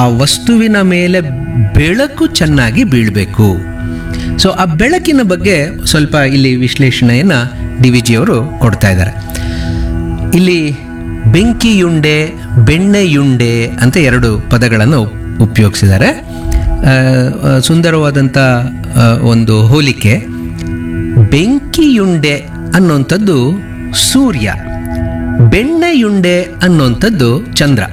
ಆ ವಸ್ತುವಿನ ಮೇಲೆ ಬೆಳಕು ಚೆನ್ನಾಗಿ ಬೀಳಬೇಕು ಸೊ ಆ ಬೆಳಕಿನ ಬಗ್ಗೆ ಸ್ವಲ್ಪ ಇಲ್ಲಿ ವಿಶ್ಲೇಷಣೆಯನ್ನು ಡಿ ವಿ ಜಿಯವರು ಕೊಡ್ತಾ ಇದ್ದಾರೆ ಇಲ್ಲಿ ಬೆಂಕಿಯುಂಡೆ ಬೆಣ್ಣೆಯುಂಡೆ ಅಂತ ಎರಡು ಪದಗಳನ್ನು ಉಪಯೋಗಿಸಿದ್ದಾರೆ ಆ, ಆ, ಸುಂದರವಾದಂಥ ಆ, ಒಂದು ಹೋಲಿಕೆ ಬೆಂಕಿಯುಂಡೆ ಅನ್ನುವಂಥದ್ದು ಸೂರ್ಯ ಬೆಣ್ಣೆಯುಂಡೆ ಅನ್ನುವಂಥದ್ದು ಚಂದ್ರ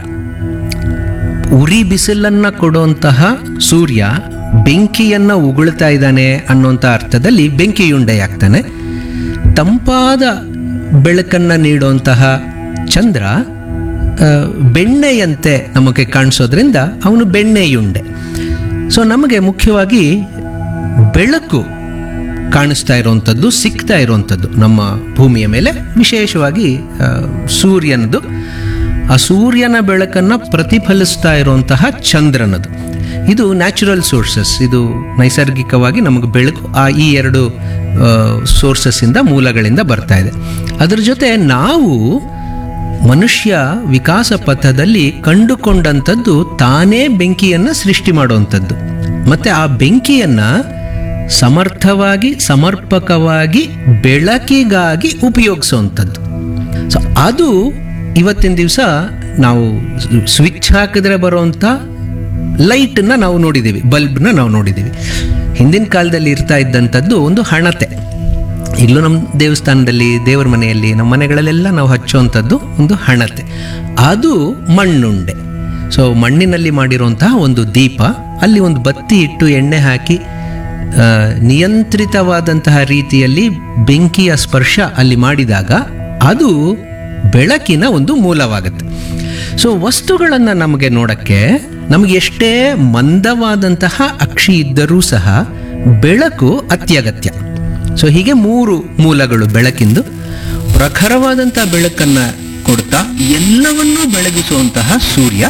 ಉರಿ ಬಿಸಿಲನ್ನ ಕೊಡುವಂತಹ ಸೂರ್ಯ ಬೆಂಕಿಯನ್ನ ಉಗುಳ್ತಾ ಇದ್ದಾನೆ ಅನ್ನುವಂಥ ಅರ್ಥದಲ್ಲಿ ಬೆಂಕಿಯುಂಡೆಯಾಗ್ತಾನೆ ತಂಪಾದ ಬೆಳಕನ್ನು ನೀಡುವಂತಹ ಚಂದ್ರ ಆ, ಬೆಣ್ಣೆಯಂತೆ ನಮಗೆ ಕಾಣಿಸೋದ್ರಿಂದ ಅವನು ಬೆಣ್ಣೆಯುಂಡೆ ಸೊ ನಮಗೆ ಮುಖ್ಯವಾಗಿ ಬೆಳಕು ಕಾಣಿಸ್ತಾ ಇರುವಂಥದ್ದು ಸಿಗ್ತಾ ಇರುವಂಥದ್ದು ನಮ್ಮ ಭೂಮಿಯ ಮೇಲೆ ವಿಶೇಷವಾಗಿ ಆ, ಸೂರ್ಯನದು ಆ ಸೂರ್ಯನ ಬೆಳಕನ್ನು ಪ್ರತಿಫಲಿಸ್ತಾ ಇರುವಂತಹ ಚಂದ್ರನದು ಇದು ನ್ಯಾಚುರಲ್ ಸೋರ್ಸಸ್ ಇದು ನೈಸರ್ಗಿಕವಾಗಿ ನಮಗೆ ಬೆಳಕು ಆ ಈ ಎರಡು ಸೋರ್ಸಸ್ಸಿಂದ ಮೂಲಗಳಿಂದ ಬರ್ತಾ ಇದೆ ಅದರ ಜೊತೆ ನಾವು ಮನುಷ್ಯ ವಿಕಾಸ ಪಥದಲ್ಲಿ ಕಂಡುಕೊಂಡಂಥದ್ದು ತಾನೇ ಬೆಂಕಿಯನ್ನು ಸೃಷ್ಟಿ ಮಾಡುವಂಥದ್ದು ಮತ್ತು ಆ ಬೆಂಕಿಯನ್ನು ಸಮರ್ಥವಾಗಿ ಸಮರ್ಪಕವಾಗಿ ಬೆಳಕಿಗಾಗಿ ಉಪಯೋಗಿಸುವಂಥದ್ದು ಸೊ ಅದು ಇವತ್ತಿನ ದಿವಸ ನಾವು ಸ್ವಿಚ್ ಹಾಕಿದ್ರೆ ಬರುವಂಥ ಲೈಟನ್ನು ನಾವು ನೋಡಿದ್ದೀವಿ ಬಲ್ಬ್ನ ನಾವು ನೋಡಿದ್ದೀವಿ ಹಿಂದಿನ ಕಾಲದಲ್ಲಿ ಇರ್ತಾ ಇದ್ದಂಥದ್ದು ಒಂದು ಹಣತೆ ಇಲ್ಲೂ ನಮ್ಮ ದೇವಸ್ಥಾನದಲ್ಲಿ ದೇವರ ಮನೆಯಲ್ಲಿ ನಮ್ಮ ಮನೆಗಳಲ್ಲೆಲ್ಲ ನಾವು ಹಚ್ಚುವಂಥದ್ದು ಒಂದು ಹಣತೆ ಅದು ಮಣ್ಣುಂಡೆ ಸೊ ಮಣ್ಣಿನಲ್ಲಿ ಮಾಡಿರುವಂತಹ ಒಂದು ದೀಪ ಅಲ್ಲಿ ಒಂದು ಬತ್ತಿ ಇಟ್ಟು ಎಣ್ಣೆ ಹಾಕಿ ಆ, ನಿಯಂತ್ರಿತವಾದಂತಹ ರೀತಿಯಲ್ಲಿ ಬೆಂಕಿಯ ಸ್ಪರ್ಶ ಅಲ್ಲಿ ಮಾಡಿದಾಗ ಅದು ಬೆಳಕಿನ ಒಂದು ಮೂಲವಾಗುತ್ತೆ ಸೊ ವಸ್ತುಗಳನ್ನು ನಮಗೆ ನೋಡಕ್ಕೆ ನಮಗೆ ಎಷ್ಟೇ ಮಂದವಾದಂತಹ ಅಕ್ಷಿ ಇದ್ದರೂ ಸಹ ಬೆಳಕು ಅತ್ಯಗತ್ಯ ಸೊ ಹೀಗೆ ಮೂರು ಮೂಲಗಳು ಬೆಳಕಿಂದು ಪ್ರಖರವಾದಂಥ ಬೆಳಕನ್ನು ಕೊಡ್ತಾ ಎಲ್ಲವನ್ನೂ ಬೆಳಗಿಸುವಂತಹ ಸೂರ್ಯ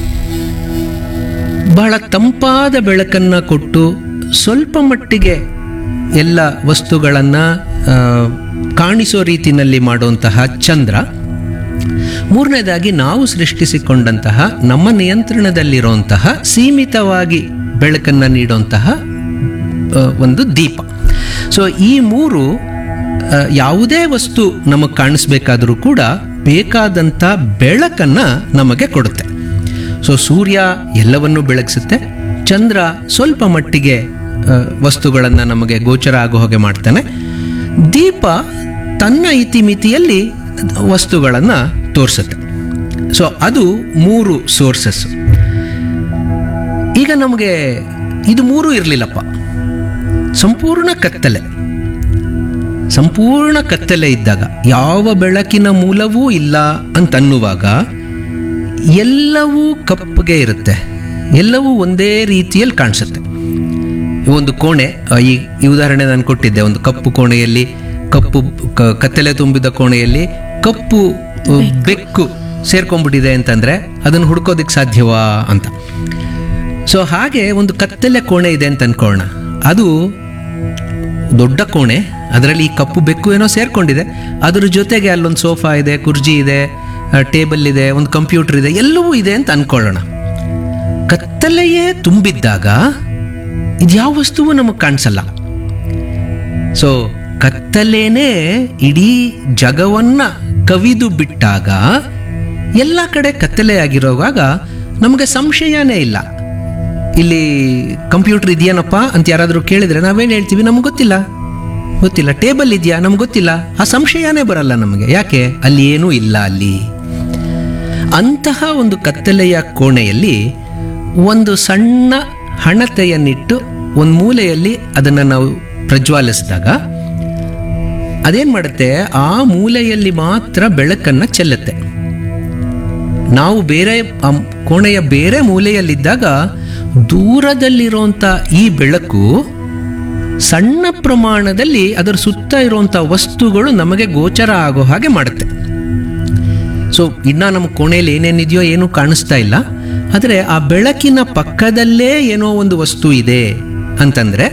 ಬಹಳ ತಂಪಾದ ಬೆಳಕನ್ನು ಕೊಟ್ಟು ಸ್ವಲ್ಪ ಮಟ್ಟಿಗೆ ಎಲ್ಲ ವಸ್ತುಗಳನ್ನು ಕಾಣಿಸೋ ರೀತಿಯಲ್ಲಿ ಮಾಡುವಂತಹ ಚಂದ್ರ ಮೂರನೇದಾಗಿ ನಾವು ಸೃಷ್ಟಿಸಿಕೊಂಡಂತಹ ನಮ್ಮ ನಿಯಂತ್ರಣದಲ್ಲಿರುವಂತಹ ಸೀಮಿತವಾಗಿ ಬೆಳಕನ್ನು ನೀಡುವಂತಹ ಆ, ಒಂದು ದೀಪ ಸೊ ಈ ಮೂರು ಆ, ಯಾವುದೇ ವಸ್ತು ನಮಗೆ ಕಾಣಿಸ್ಬೇಕಾದರೂ ಕೂಡ ಬೇಕಾದಂಥ ಬೆಳಕನ್ನು ನಮಗೆ ಕೊಡುತ್ತೆ ಸೊ ಸೂರ್ಯ ಎಲ್ಲವನ್ನೂ ಬೆಳಗಿಸುತ್ತೆ ಚಂದ್ರ ಸ್ವಲ್ಪ ಮಟ್ಟಿಗೆ ವಸ್ತುಗಳನ್ನು ನಮಗೆ ಗೋಚರ ಆಗೋ ಹಾಗೆ ಮಾಡ್ತಾನೆ ದೀಪ ತನ್ನ ಇತಿಮಿತಿಯಲ್ಲಿ ವಸ್ತುಗಳನ್ನು ತೋರಿಸುತ್ತೆ ಸೊ ಅದು ಮೂರು ಸೋರ್ಸಸ್ ಈಗ ನಮಗೆ ಇದು ಮೂರು ಇರಲಿಲ್ಲಪ್ಪ ಸಂಪೂರ್ಣ ಕತ್ತಲೆ ಸಂಪೂರ್ಣ ಕತ್ತಲೆ ಇದ್ದಾಗ ಯಾವ ಬೆಳಕಿನ ಮೂಲವೂ ಇಲ್ಲ ಅಂತನ್ನುವಾಗ ಎಲ್ಲವೂ ಕಪ್ಪಗೆ ಇರುತ್ತೆ ಎಲ್ಲವೂ ಒಂದೇ ರೀತಿಯಲ್ಲಿ ಕಾಣಿಸುತ್ತೆ ಒಂದು ಕೋಣೆ ಆ, ಈ ಈ ಉದಾಹರಣೆ ನಾನು ಕೊಟ್ಟಿದ್ದೆ ಒಂದು ಕಪ್ಪು ಕೋಣೆಯಲ್ಲಿ ಕಪ್ಪು ಕ- ಕತ್ತಲೆ ತುಂಬಿದ ಕೋಣೆಯಲ್ಲಿ ಕಪ್ಪು ಆ, ಬೆಕ್ಕು ಸೇರ್ಕೊಂಡ್ಬಿಟ್ಟಿದೆ ಅಂತಂದ್ರೆ ಅದನ್ನು ಹುಡ್ಕೋದಕ್ಕೆ ಸಾಧ್ಯವಾ ಅಂತ ಸೊ ಹಾಗೆ ಒಂದು ಕತ್ತಲೆ ಕೋಣೆ ಇದೆ ಅಂತ ಅನ್ಕೊಳ್ಳೋಣ ಅದು ದೊಡ್ಡ ಕೋಣೆ ಅದರಲ್ಲಿ ಈ ಕಪ್ಪು ಬೆಕ್ಕು ಏನೋ ಸೇರ್ಕೊಂಡಿದೆ ಅದ್ರ ಜೊತೆಗೆ ಅಲ್ಲೊಂದು ಸೋಫಾ ಇದೆ ಕುರ್ಜಿ ಇದೆ ಟೇಬಲ್ ಇದೆ ಒಂದು ಕಂಪ್ಯೂಟರ್ ಇದೆ ಎಲ್ಲವೂ ಇದೆ ಅಂತ ಅನ್ಕೊಳ್ಳೋಣ ಕತ್ತಲೆಯೇ ತುಂಬಿದ್ದಾಗ ಇದು ಯಾವ ವಸ್ತುವು ನಮಗೆ ಕಾಣಿಸಲ್ಲ ಸೊ ಕತ್ತಲೇನೆ ಇಡೀ ಜಗವನ್ನ ಕವಿದು ಬಿಟ್ಟಾಗ ಎಲ್ಲ ಕಡೆ ಕತ್ತಲೆ ಆಗಿರೋವಾಗ ನಮಗೆ ಸಂಶಯನೇ ಇಲ್ಲ ಇಲ್ಲಿ ಕಂಪ್ಯೂಟರ್ ಇದೆಯೇನಪ್ಪ ಅಂತ ಯಾರಾದರೂ ಕೇಳಿದ್ರೆ ನಾವೇನು ಹೇಳ್ತೀವಿ ನಮ್ಗೆ ಗೊತ್ತಿಲ್ಲ ಗೊತ್ತಿಲ್ಲ ಟೇಬಲ್ ಇದೆಯಾ ನಮ್ಗೆ ಗೊತ್ತಿಲ್ಲ ಆ ಸಂಶಯನೇ ಬರಲ್ಲ ನಮಗೆ ಯಾಕೆ ಅಲ್ಲಿ ಏನೂ ಇಲ್ಲ ಅಲ್ಲಿ ಅಂತಹ ಒಂದು ಕತ್ತಲೆಯ ಕೋಣೆಯಲ್ಲಿ ಒಂದು ಸಣ್ಣ ಹಣತೆಯನ್ನಿಟ್ಟು ಒಂದು ಮೂಲೆಯಲ್ಲಿ ಅದನ್ನು ನಾವು ಪ್ರಜ್ವಾಲಿಸಿದಾಗ ಅದೇನು ಮಾಡುತ್ತೆ ಆ ಮೂಲೆಯಲ್ಲಿ ಮಾತ್ರ ಬೆಳಕನ್ನು ಚೆಲ್ಲುತ್ತೆ ನಾವು ಬೇರೆ ಆ ಕೋಣೆಯ ಬೇರೆ ಮೂಲೆಯಲ್ಲಿದ್ದಾಗ ದೂರದಲ್ಲಿರುವಂಥ ಈ ಬೆಳಕು ಸಣ್ಣ ಪ್ರಮಾಣದಲ್ಲಿ ಅದರ ಸುತ್ತ ಇರುವಂಥ ವಸ್ತುಗಳು ನಮಗೆ ಗೋಚರ ಆಗೋ ಹಾಗೆ ಮಾಡುತ್ತೆ ಸೊ ಇನ್ನ ನಮ್ಮ ಕೋಣೆಯಲ್ಲಿ ಏನೇನಿದೆಯೋ ಏನೂ ಕಾಣಿಸ್ತಾ ಇಲ್ಲ ಆದರೆ ಆ ಬೆಳಕಿನ ಪಕ್ಕದಲ್ಲೇ ಏನೋ ಒಂದು ವಸ್ತು ಇದೆ ಅಂತಂದ್ರೆ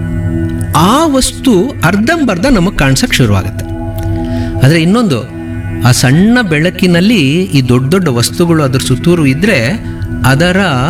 ಆ ವಸ್ತು ಅರ್ಧಂಬರ್ಧ ನಮಗೆ ಕಾಣಿಸಕ್ಕೆ ಶುರುವಾಗುತ್ತೆ ಆದರೆ ಇನ್ನೊಂದು ಆ ಸಣ್ಣ ಬೆಳಕಿನಲ್ಲಿ ಈ ದೊಡ್ಡ ದೊಡ್ಡ ವಸ್ತುಗಳು ಅದ್ರ ಸುತ್ತೂರು ಇದ್ರೆ ಅದರ